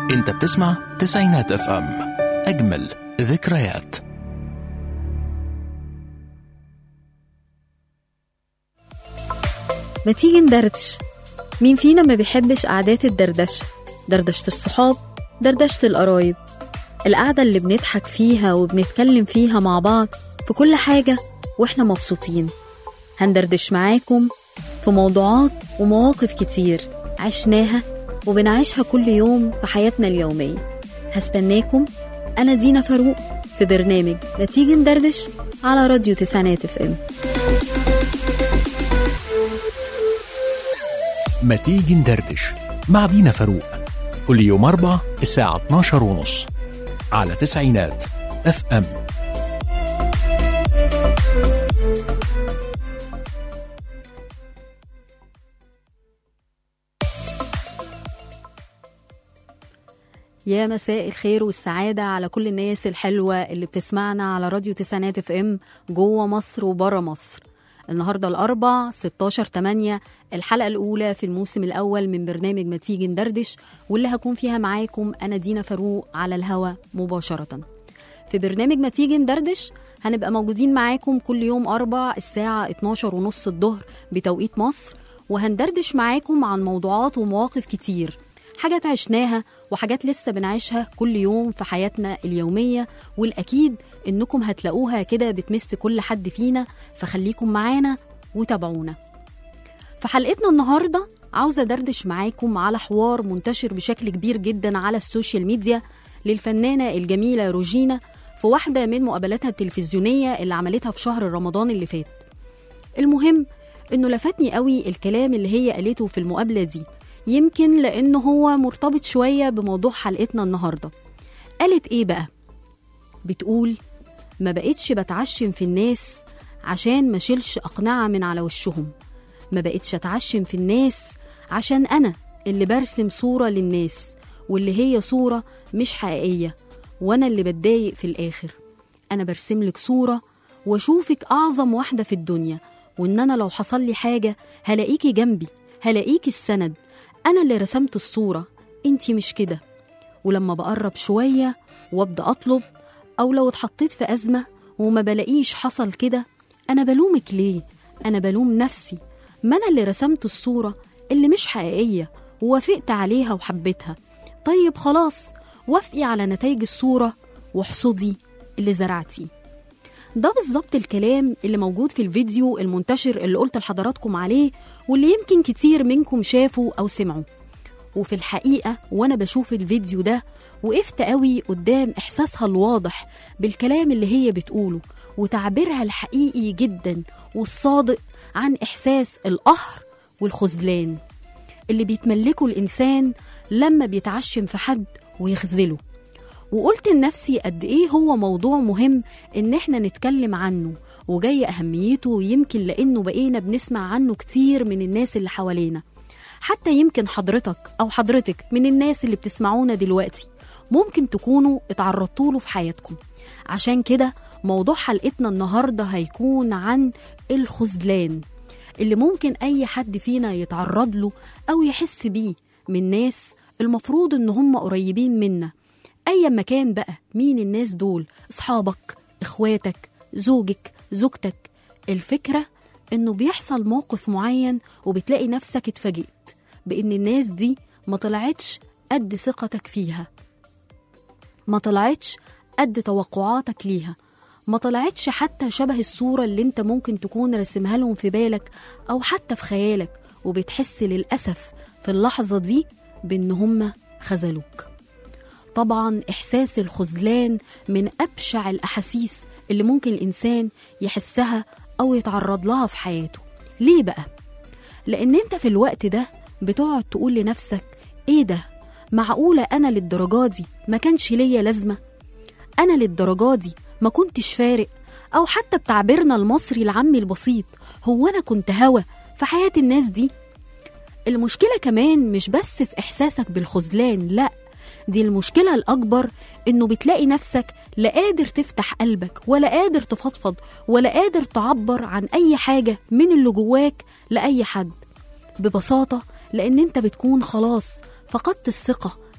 انت بتسمع تسعينات اف ام اجمل ذكريات ما تيجي ندردش مين فينا ما بيحبش قعدات الدردشة دردشة الصحاب دردشة القرايب القعدة اللي بنضحك فيها وبنتكلم فيها مع بعض في كل حاجة واحنا مبسوطين هندردش معاكم في موضوعات ومواقف كتير عشناها وبنعيشها كل يوم في حياتنا اليومية هستناكم أنا دينا فاروق في برنامج ما تيجي ندردش على راديو تسعينات اف ام ما تيجي ندردش مع دينا فاروق كل يوم أربع الساعة 12 ونص على تسعينات اف ام يا مساء الخير والسعادة على كل الناس الحلوة اللي بتسمعنا على راديو تسعينات اف ام جوه مصر وبره مصر النهاردة الأربع 16 8 الحلقة الأولى في الموسم الأول من برنامج ما تيجي ندردش واللي هكون فيها معاكم أنا دينا فاروق على الهوا مباشرة في برنامج ما تيجي ندردش هنبقى موجودين معاكم كل يوم أربع الساعة 12 ونص الظهر بتوقيت مصر وهندردش معاكم عن موضوعات ومواقف كتير حاجات عشناها وحاجات لسه بنعيشها كل يوم في حياتنا اليومية والأكيد إنكم هتلاقوها كده بتمس كل حد فينا فخليكم معانا وتابعونا في حلقتنا النهاردة عاوزة دردش معاكم على حوار منتشر بشكل كبير جدا على السوشيال ميديا للفنانة الجميلة روجينا في واحدة من مقابلاتها التلفزيونية اللي عملتها في شهر رمضان اللي فات المهم إنه لفتني قوي الكلام اللي هي قالته في المقابلة دي يمكن لأنه هو مرتبط شوية بموضوع حلقتنا النهاردة قالت إيه بقى؟ بتقول ما بقتش بتعشم في الناس عشان ما شيلش أقنعة من على وشهم ما بقتش أتعشم في الناس عشان أنا اللي برسم صورة للناس واللي هي صورة مش حقيقية وأنا اللي بتضايق في الآخر أنا برسم لك صورة وأشوفك أعظم واحدة في الدنيا وإن أنا لو حصل لي حاجة هلاقيكي جنبي هلاقيكي السند أنا اللي رسمت الصورة أنتي مش كده ولما بقرب شوية وابدأ أطلب أو لو اتحطيت في أزمة وما بلاقيش حصل كده أنا بلومك ليه؟ أنا بلوم نفسي ما أنا اللي رسمت الصورة اللي مش حقيقية ووافقت عليها وحبيتها طيب خلاص وافقي على نتائج الصورة واحصدي اللي زرعتيه ده بالظبط الكلام اللي موجود في الفيديو المنتشر اللي قلت لحضراتكم عليه واللي يمكن كتير منكم شافوا أو سمعوا وفي الحقيقة وأنا بشوف الفيديو ده وقفت قوي قدام إحساسها الواضح بالكلام اللي هي بتقوله وتعبيرها الحقيقي جدا والصادق عن إحساس القهر والخذلان اللي بيتملكه الإنسان لما بيتعشم في حد ويخذله وقلت لنفسي قد ايه هو موضوع مهم ان احنا نتكلم عنه وجاي اهميته يمكن لانه بقينا بنسمع عنه كتير من الناس اللي حوالينا حتى يمكن حضرتك او حضرتك من الناس اللي بتسمعونا دلوقتي ممكن تكونوا اتعرضتوا له في حياتكم عشان كده موضوع حلقتنا النهارده هيكون عن الخذلان اللي ممكن اي حد فينا يتعرض له او يحس بيه من ناس المفروض ان هم قريبين منا ايا ما كان بقى مين الناس دول اصحابك اخواتك زوجك زوجتك الفكره انه بيحصل موقف معين وبتلاقي نفسك اتفاجئت بان الناس دي ما طلعتش قد ثقتك فيها ما طلعتش قد توقعاتك ليها ما طلعتش حتى شبه الصورة اللي انت ممكن تكون رسمها لهم في بالك أو حتى في خيالك وبتحس للأسف في اللحظة دي بإن هم خذلوك طبعا إحساس الخذلان من أبشع الأحاسيس اللي ممكن الإنسان يحسها أو يتعرض لها في حياته ليه بقى؟ لأن أنت في الوقت ده بتقعد تقول لنفسك إيه ده؟ معقولة أنا للدرجة دي ما كانش ليا لازمة؟ أنا للدرجة دي ما كنتش فارق أو حتى بتعبيرنا المصري العامي البسيط هو أنا كنت هوا في حياة الناس دي المشكلة كمان مش بس في إحساسك بالخذلان لأ دي المشكلة الأكبر إنه بتلاقي نفسك لا قادر تفتح قلبك ولا قادر تفضفض ولا قادر تعبر عن أي حاجة من اللي جواك لأي حد ببساطة لأن أنت بتكون خلاص فقدت الثقة في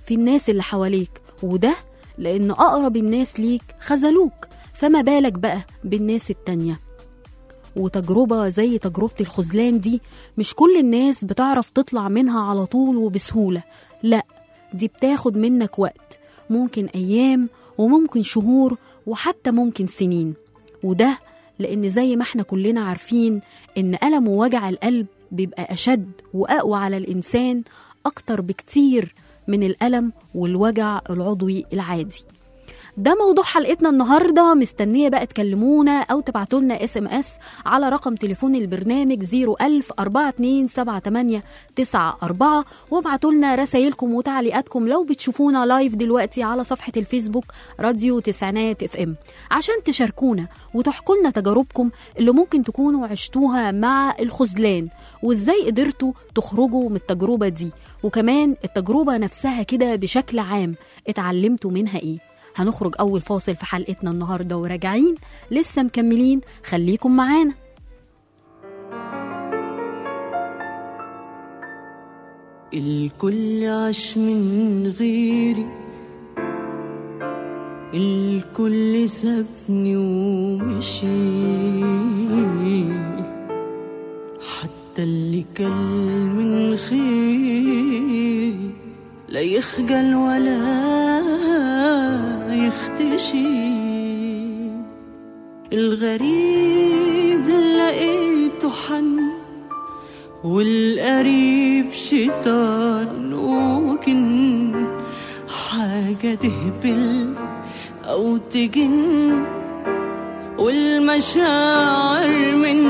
في الناس اللي حواليك وده لأن أقرب الناس ليك خذلوك فما بالك بقى بالناس التانية وتجربة زي تجربة الخذلان دي مش كل الناس بتعرف تطلع منها على طول وبسهولة لا دي بتاخد منك وقت ممكن أيام وممكن شهور وحتى ممكن سنين وده لأن زي ما احنا كلنا عارفين إن ألم ووجع القلب بيبقى أشد وأقوى على الإنسان أكتر بكتير من الألم والوجع العضوي العادي ده موضوع حلقتنا النهارده مستنيه بقى تكلمونا او تبعتوا لنا اس ام اس على رقم تليفون البرنامج 01000 4278 94 وابعتوا لنا رسايلكم وتعليقاتكم لو بتشوفونا لايف دلوقتي على صفحه الفيسبوك راديو تسعينات اف ام عشان تشاركونا وتحكوا لنا تجاربكم اللي ممكن تكونوا عشتوها مع الخذلان وازاي قدرتوا تخرجوا من التجربه دي وكمان التجربه نفسها كده بشكل عام اتعلمتوا منها ايه هنخرج أول فاصل في حلقتنا النهاردة وراجعين لسه مكملين خليكم معانا الكل عاش من غيري الكل سابني ومشي حتى اللي كل من خيري لا يخجل ولا يختشي الغريب لقيته حن والقريب شيطان وجن حاجة تهبل أو تجن والمشاعر من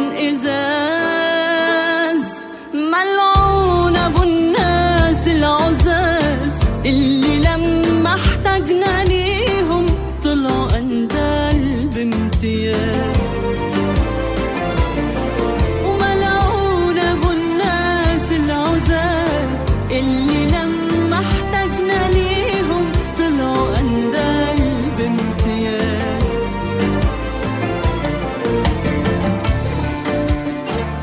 إزاز ملعون أبو الناس العزاز اللي لما احتاجنا ليهم طلعوا أندال بامتياز وملعون ابو الناس العزاز اللي لما احتاجنا ليهم طلعوا اندال بامتياز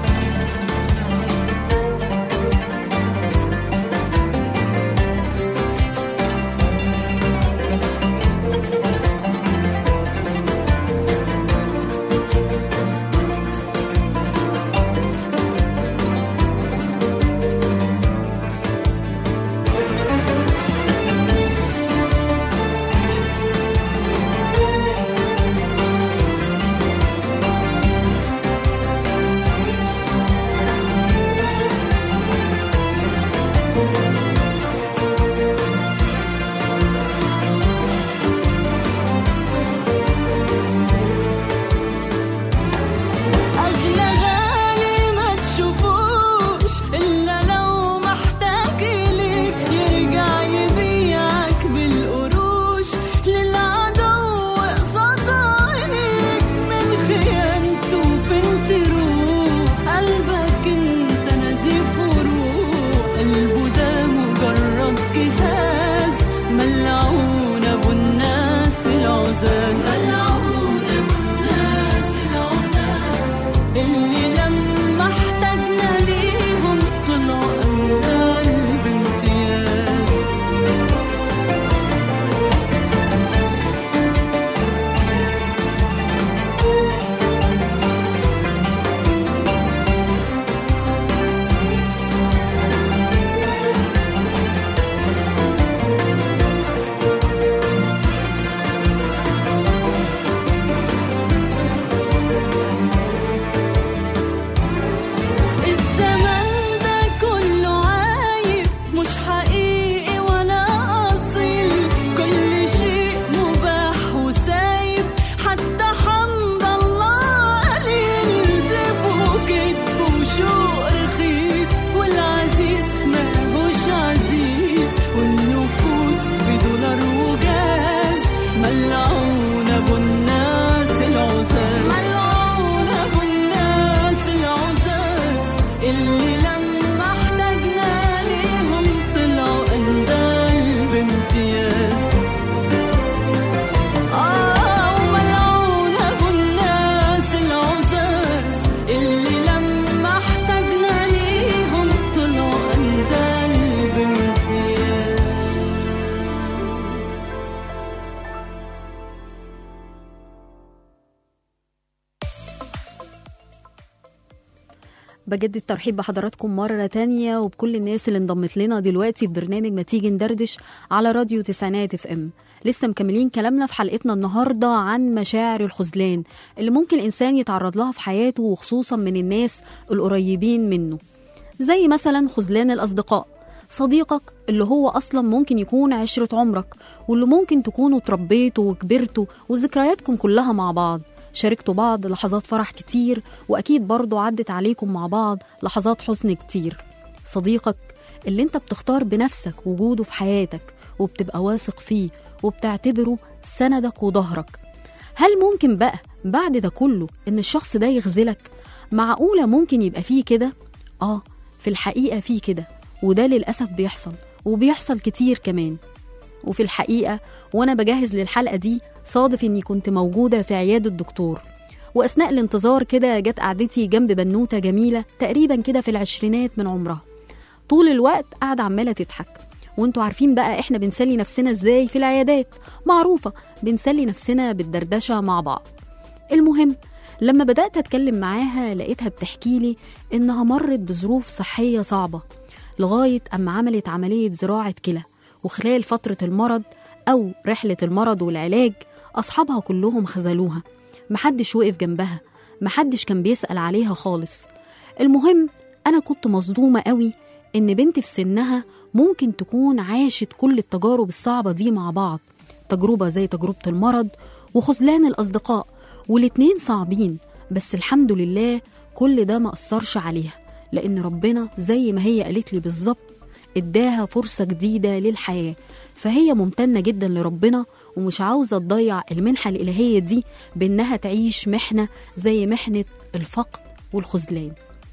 بجدد الترحيب بحضراتكم مرة تانية وبكل الناس اللي انضمت لنا دلوقتي في برنامج ما تيجي ندردش على راديو تسعينات اف ام لسه مكملين كلامنا في حلقتنا النهاردة عن مشاعر الخذلان اللي ممكن الإنسان يتعرض لها في حياته وخصوصا من الناس القريبين منه زي مثلا خذلان الأصدقاء صديقك اللي هو أصلا ممكن يكون عشرة عمرك واللي ممكن تكونوا اتربيتوا وكبرتوا وذكرياتكم كلها مع بعض شاركتوا بعض لحظات فرح كتير وأكيد برضو عدت عليكم مع بعض لحظات حزن كتير صديقك اللي انت بتختار بنفسك وجوده في حياتك وبتبقى واثق فيه وبتعتبره سندك وظهرك هل ممكن بقى بعد ده كله ان الشخص ده يخذلك معقولة ممكن يبقى فيه كده اه في الحقيقة فيه كده وده للأسف بيحصل وبيحصل كتير كمان وفي الحقيقة وأنا بجهز للحلقة دي صادف إني كنت موجودة في عيادة الدكتور وأثناء الانتظار كده جت قعدتي جنب بنوتة جميلة تقريبا كده في العشرينات من عمرها طول الوقت قاعدة عمالة تضحك وانتوا عارفين بقى احنا بنسلي نفسنا ازاي في العيادات معروفة بنسلي نفسنا بالدردشة مع بعض المهم لما بدأت أتكلم معاها لقيتها بتحكي لي إنها مرت بظروف صحية صعبة لغاية أما عملت عملية زراعة كلى وخلال فترة المرض أو رحلة المرض والعلاج أصحابها كلهم خذلوها محدش وقف جنبها محدش كان بيسأل عليها خالص المهم أنا كنت مصدومة قوي إن بنت في سنها ممكن تكون عاشت كل التجارب الصعبة دي مع بعض تجربة زي تجربة المرض وخذلان الأصدقاء والاتنين صعبين بس الحمد لله كل ده ما أثرش عليها لأن ربنا زي ما هي قالت لي بالظبط اداها فرصة جديدة للحياة فهي ممتنة جدا لربنا ومش عاوزة تضيع المنحة الإلهية دي بإنها تعيش محنة زي محنة الفقد والخذلان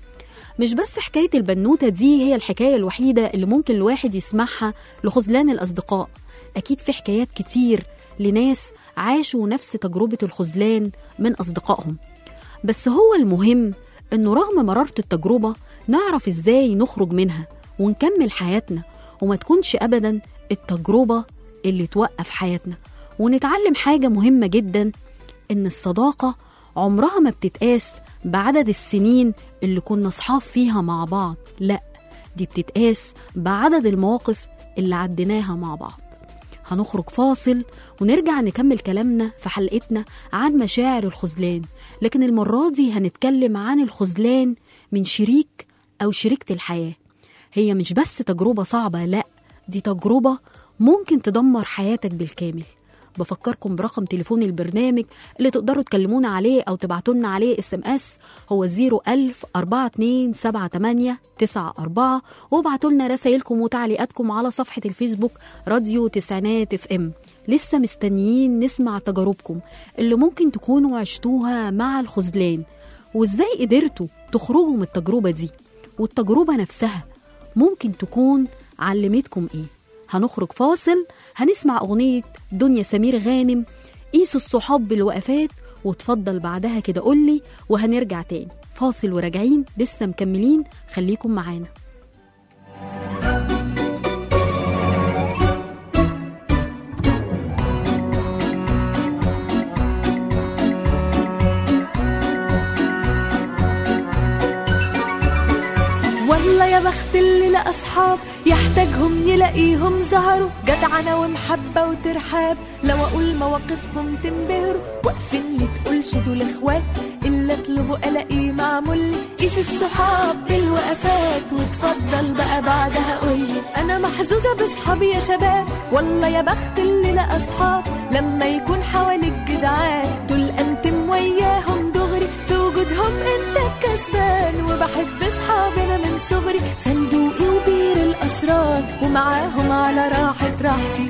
مش بس حكاية البنوتة دي هي الحكاية الوحيدة اللي ممكن الواحد يسمعها لخذلان الأصدقاء أكيد في حكايات كتير لناس عاشوا نفس تجربة الخذلان من أصدقائهم بس هو المهم إنه رغم مرارة التجربة نعرف إزاي نخرج منها ونكمل حياتنا وما تكونش أبدا التجربة اللي توقف حياتنا ونتعلم حاجة مهمة جدا إن الصداقة عمرها ما بتتقاس بعدد السنين اللي كنا صحاب فيها مع بعض لا دي بتتقاس بعدد المواقف اللي عديناها مع بعض هنخرج فاصل ونرجع نكمل كلامنا في حلقتنا عن مشاعر الخذلان لكن المرة دي هنتكلم عن الخذلان من شريك أو شريكة الحياة هي مش بس تجربة صعبة لا دي تجربة ممكن تدمر حياتك بالكامل بفكركم برقم تليفون البرنامج اللي تقدروا تكلمونا عليه أو تبعتوا لنا عليه اس ام اس هو 01000 4278 94 وابعتوا لنا رسايلكم وتعليقاتكم على صفحة الفيسبوك راديو تسعينات اف ام لسه مستنيين نسمع تجاربكم اللي ممكن تكونوا عشتوها مع الخذلان وازاي قدرتوا تخرجوا من التجربة دي والتجربة نفسها ممكن تكون علمتكم ايه هنخرج فاصل هنسمع أغنية دنيا سمير غانم قيسوا الصحاب بالوقفات وتفضل بعدها كده قولي وهنرجع تاني فاصل وراجعين لسه مكملين خليكم معانا والله يا بخت اللي لقى اصحاب يحتاجهم يلاقيهم ظهروا جدعنة ومحبة وترحاب لو اقول مواقفهم تنبهروا واقفين لي تقولش دول اخوات الا اطلبوا الاقيه معمول لي قيس الصحاب بالوقفات وتفضل بقى بعدها قولي انا محظوظة بصحابي يا شباب والله يا بخت اللي لقى اصحاب لما يكون حواليك جدعان دول انتم وياهم دغري في وجودهم انت كسبان وبحب اصحابنا من صغري صندوقي وبير الاسرار ومعاهم على راحة راحتي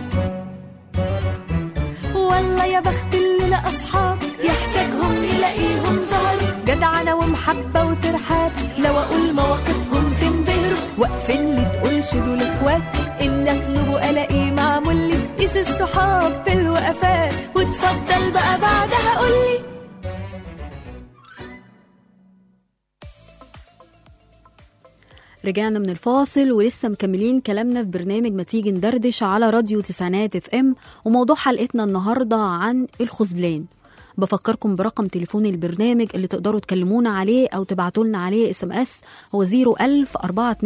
والله يا بخت اللي لقى اصحاب يحتاجهم يلاقيهم ظهر جدعنة ومحبة وترحاب لو اقول مواقفهم تنبهروا واقفين لي تقولش دول اخوات الا اطلبوا الاقيه معمول لي قيس الصحاب في الوقفات وتفضل بقى بعدها قولي رجعنا من الفاصل ولسه مكملين كلامنا في برنامج ما تيجي ندردش على راديو تسعينات اف ام وموضوع حلقتنا النهارده عن الخذلان بفكركم برقم تليفون البرنامج اللي تقدروا تكلمونا عليه أو تبعتوا لنا عليه اس ام اس هو 01000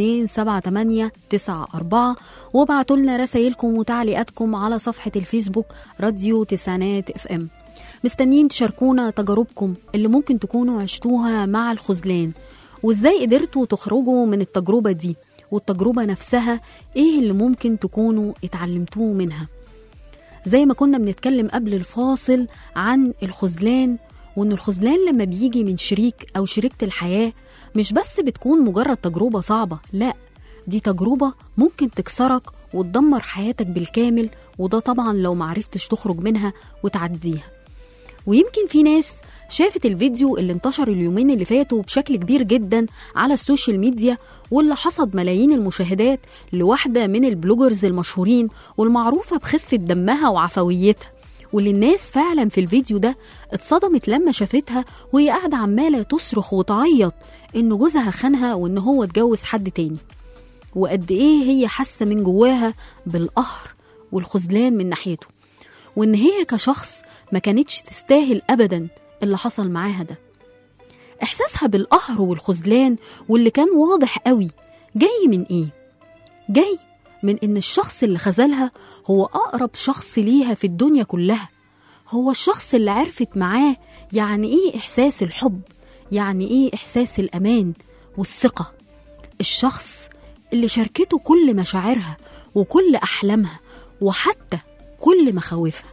4278 وابعتوا لنا رسايلكم وتعليقاتكم على صفحة الفيسبوك راديو تسعينات اف ام مستنيين تشاركونا تجاربكم اللي ممكن تكونوا عشتوها مع الخذلان وازاي قدرتوا تخرجوا من التجربة دي والتجربة نفسها ايه اللي ممكن تكونوا اتعلمتوه منها زي ما كنا بنتكلم قبل الفاصل عن الخذلان وان الخذلان لما بيجي من شريك او شريكة الحياة مش بس بتكون مجرد تجربة صعبة لا دي تجربة ممكن تكسرك وتدمر حياتك بالكامل وده طبعا لو معرفتش تخرج منها وتعديها ويمكن في ناس شافت الفيديو اللي انتشر اليومين اللي فاتوا بشكل كبير جدا على السوشيال ميديا واللي حصد ملايين المشاهدات لواحدة من البلوجرز المشهورين والمعروفة بخفة دمها وعفويتها واللي الناس فعلا في الفيديو ده اتصدمت لما شافتها وهي قاعدة عمالة تصرخ وتعيط إن جوزها خانها وإن هو اتجوز حد تاني وقد إيه هي حاسة من جواها بالقهر والخذلان من ناحيته وإن هي كشخص ما كانتش تستاهل أبدا اللي حصل معاها ده إحساسها بالقهر والخذلان واللي كان واضح قوي جاي من إيه؟ جاي من إن الشخص اللي خذلها هو أقرب شخص ليها في الدنيا كلها هو الشخص اللي عرفت معاه يعني إيه إحساس الحب يعني إيه إحساس الأمان والثقة الشخص اللي شاركته كل مشاعرها وكل أحلامها وحتى كل مخاوفها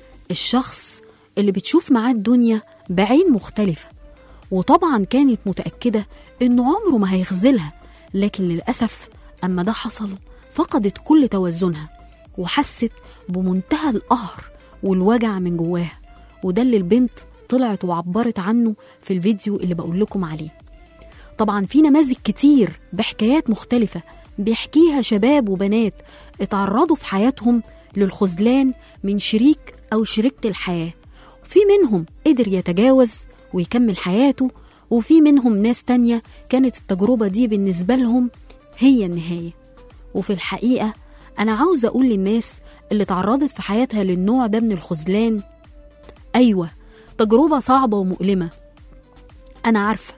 الشخص اللي بتشوف معاه الدنيا بعين مختلفة وطبعا كانت متأكدة إنه عمره ما هيخذلها لكن للأسف أما ده حصل فقدت كل توازنها وحست بمنتهى القهر والوجع من جواها وده اللي البنت طلعت وعبرت عنه في الفيديو اللي بقول لكم عليه طبعا في نماذج كتير بحكايات مختلفة بيحكيها شباب وبنات اتعرضوا في حياتهم للخذلان من شريك أو شريكة الحياة في منهم قدر يتجاوز ويكمل حياته وفي منهم ناس تانية كانت التجربة دي بالنسبة لهم هي النهاية وفي الحقيقة أنا عاوزة أقول للناس اللي تعرضت في حياتها للنوع ده من الخذلان أيوة تجربة صعبة ومؤلمة أنا عارفة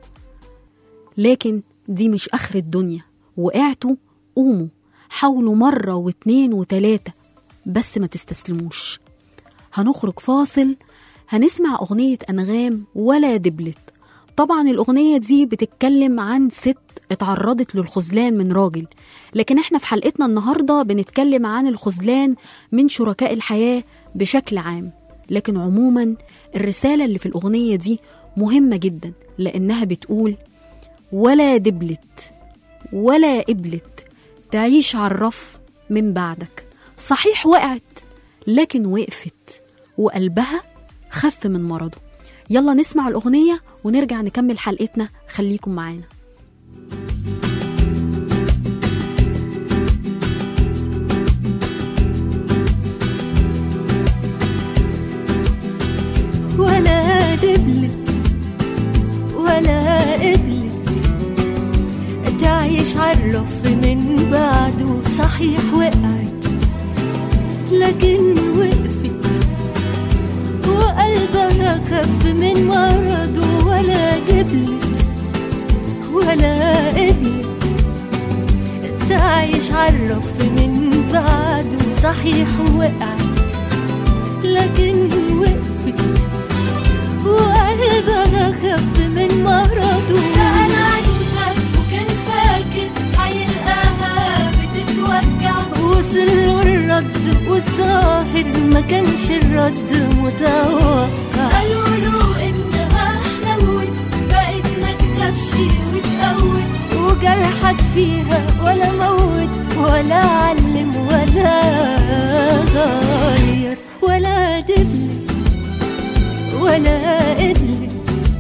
لكن دي مش آخر الدنيا وقعتوا قوموا حاولوا مرة واتنين وتلاتة بس ما تستسلموش هنخرج فاصل هنسمع أغنية أنغام ولا دبلت طبعا الأغنية دي بتتكلم عن ست اتعرضت للخذلان من راجل لكن احنا في حلقتنا النهاردة بنتكلم عن الخذلان من شركاء الحياة بشكل عام لكن عموما الرسالة اللي في الأغنية دي مهمة جدا لأنها بتقول ولا دبلت ولا قبلت تعيش على الرف من بعدك صحيح وقعت لكن وقفت وقلبها خف من مرضه يلا نسمع الأغنية ونرجع نكمل حلقتنا خليكم معانا ولا دبلت ولا قبلت تعيش عالرف من بعده صحيح وقعت لكن وقفت وقلبها خف من مرضه ولا دبلت ولا قبلت تعيش عالرف من بعده صحيح وقعت لكن وقفت وقلبها خف من مرضه سأل عنها وكان فاكر هيلقاها بتتوجع وصل له الرد والظاهر ما كانش الرد متوقع قالوا له انها حلوت بقت ما تخافش وتقوت وجرحك فيها ولا موت ولا علم ولا غير ولا دبلت ولا قبلت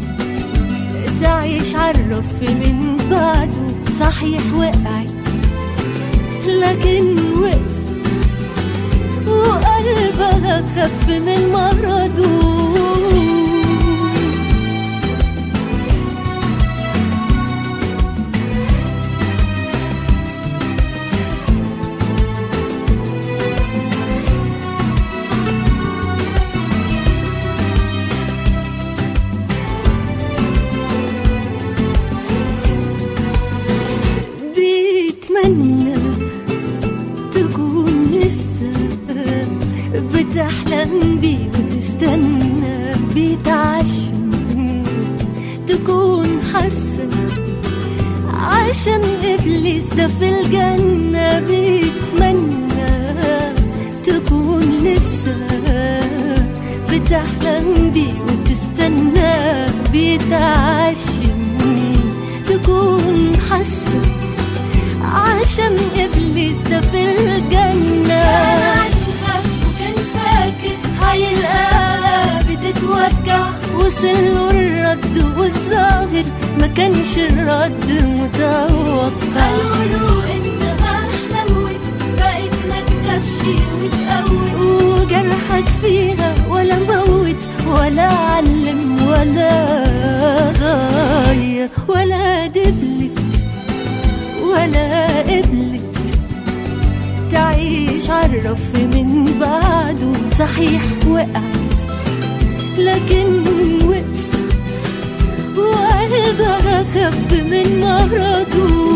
تعيش عالرف من بعده صحيح وقعت لكن وقفت وقلبها خف من مرضه ده في الجنة بيتمنى تكون لسه بتحلم بيه وتستنى بيتعشم تكون حاسة عشان إبليس ده في الجنة وكان فاكر هيلقاها بتتوجع وصل له الرد والظاهر ما كانش الرد متوقع قالوا له انها حلوت بقت ما تخافش وتقوي وجرحك فيها ولا موت ولا علم ولا غير ولا دبلت ولا قبلت تعيش عالرف من بعده صحيح وقعت لكن وقفت وقلبها خف من مرضه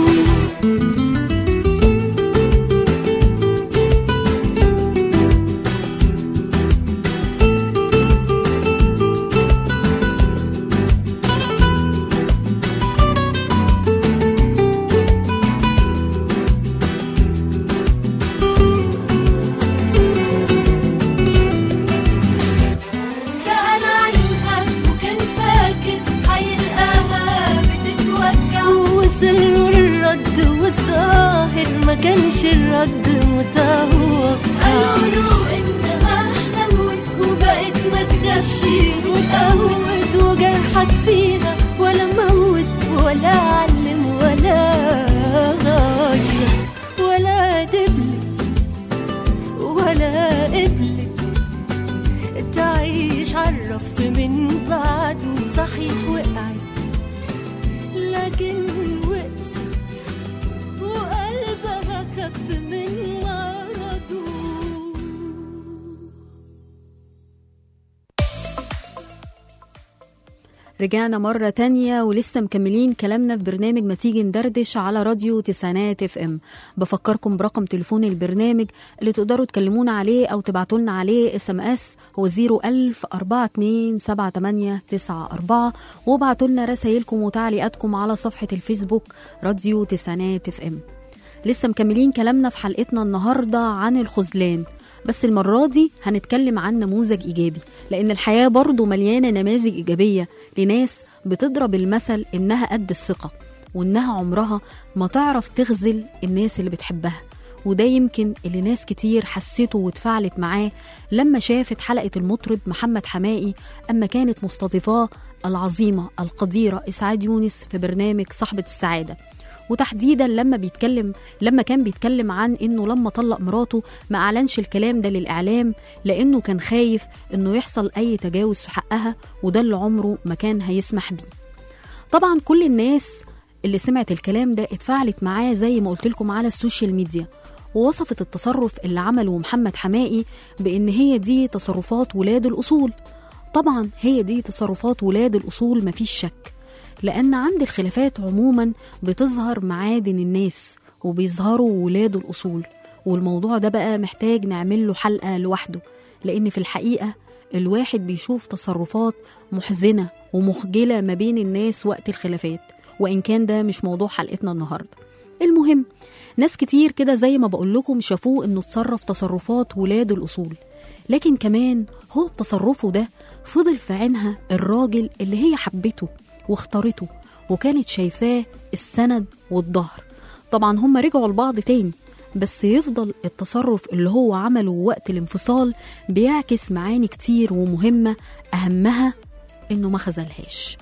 سأل عنها وكان فاكر هيلقاها بتتوجع ووصل له الرد والظاهر ما كانش الرد متوقع قالوا له انها حلوت وبقت ما تخافش وتقوت وجرحك فيها ولا موت ولا علم ولا غير ولا دبلت ولا قبلت تعيش عالرف من بعده صحيح وقعت لكن وقفت وقلبها خف من مرضه رجعنا مرة تانية ولسه مكملين كلامنا في برنامج ما تيجي ندردش على راديو تسعينات اف ام بفكركم برقم تليفون البرنامج اللي تقدروا تكلمونا عليه او تبعتوا لنا عليه اس ام اس هو 01000 427894 وابعتوا لنا رسايلكم وتعليقاتكم على صفحة الفيسبوك راديو تسعينات اف ام لسه مكملين كلامنا في حلقتنا النهاردة عن الخذلان بس المرة دي هنتكلم عن نموذج إيجابي لأن الحياة برضو مليانة نماذج إيجابية لناس بتضرب المثل إنها قد الثقة وإنها عمرها ما تعرف تخذل الناس اللي بتحبها وده يمكن اللي ناس كتير حسيته واتفاعلت معاه لما شافت حلقة المطرب محمد حمائي أما كانت مستضيفاه العظيمة القديرة إسعاد يونس في برنامج صاحبة السعادة وتحديدا لما بيتكلم لما كان بيتكلم عن انه لما طلق مراته ما اعلنش الكلام ده للاعلام لانه كان خايف انه يحصل اي تجاوز في حقها وده اللي عمره ما كان هيسمح بيه طبعا كل الناس اللي سمعت الكلام ده اتفاعلت معاه زي ما قلت لكم على السوشيال ميديا ووصفت التصرف اللي عمله محمد حمائي بان هي دي تصرفات ولاد الاصول طبعا هي دي تصرفات ولاد الاصول مفيش شك لأن عند الخلافات عموما بتظهر معادن الناس وبيظهروا ولاد الأصول والموضوع ده بقى محتاج نعمل له حلقة لوحده لأن في الحقيقة الواحد بيشوف تصرفات محزنة ومخجلة ما بين الناس وقت الخلافات وإن كان ده مش موضوع حلقتنا النهاردة المهم ناس كتير كده زي ما بقول لكم شافوه إنه تصرف تصرفات ولاد الأصول لكن كمان هو بتصرفه ده فضل في عينها الراجل اللي هي حبته واختارته وكانت شايفاه السند والظهر طبعا هم رجعوا لبعض تاني بس يفضل التصرف اللي هو عمله وقت الانفصال بيعكس معاني كتير ومهمة أهمها إنه ما خذلهاش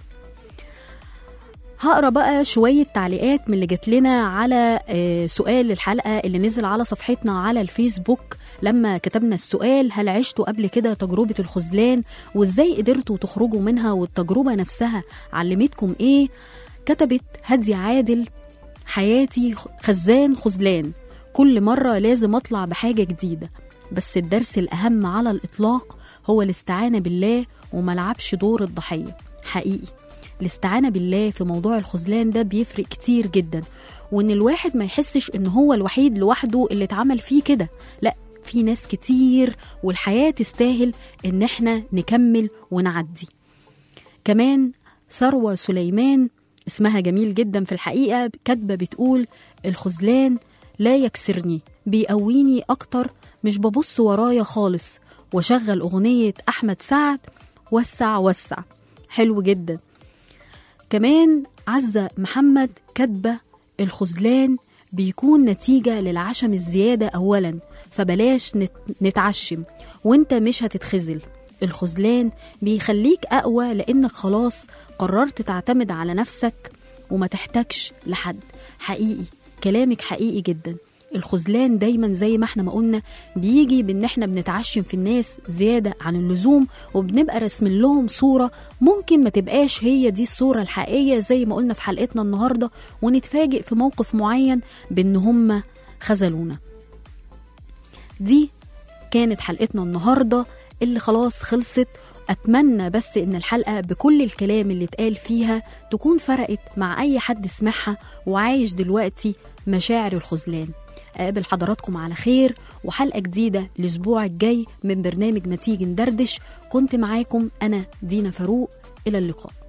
هقرا بقى شوية تعليقات من اللي جات لنا على آه، سؤال الحلقة اللي نزل على صفحتنا على الفيسبوك لما كتبنا السؤال هل عشتوا قبل كده تجربة الخذلان وازاي قدرتوا تخرجوا منها والتجربة نفسها علمتكم ايه كتبت هادية عادل حياتي خزان خذلان كل مرة لازم أطلع بحاجة جديدة بس الدرس الأهم على الإطلاق هو الاستعانة بالله وملعبش دور الضحية حقيقي الاستعانة بالله في موضوع الخذلان ده بيفرق كتير جدا وإن الواحد ما يحسش إن هو الوحيد لوحده اللي اتعمل فيه كده لا في ناس كتير والحياة تستاهل إن احنا نكمل ونعدي كمان ثروة سليمان اسمها جميل جدا في الحقيقة كاتبة بتقول الخذلان لا يكسرني بيقويني أكتر مش ببص ورايا خالص وشغل أغنية أحمد سعد وسع وسع حلو جدا كمان عزة محمد كاتبة الخذلان بيكون نتيجة للعشم الزيادة أولا فبلاش نت- نتعشم وانت مش هتتخذل الخذلان بيخليك أقوى لأنك خلاص قررت تعتمد على نفسك وما تحتاجش لحد حقيقي كلامك حقيقي جدا الخذلان دايما زي ما احنا ما قلنا بيجي بان احنا بنتعشم في الناس زياده عن اللزوم وبنبقى راسمين لهم صوره ممكن ما تبقاش هي دي الصوره الحقيقيه زي ما قلنا في حلقتنا النهارده ونتفاجئ في موقف معين بان هم خذلونا دي كانت حلقتنا النهارده اللي خلاص خلصت اتمنى بس ان الحلقه بكل الكلام اللي اتقال فيها تكون فرقت مع اي حد سمعها وعايش دلوقتي مشاعر الخذلان اقابل حضراتكم على خير وحلقه جديده الاسبوع الجاي من برنامج ما تيجي ندردش كنت معاكم انا دينا فاروق الى اللقاء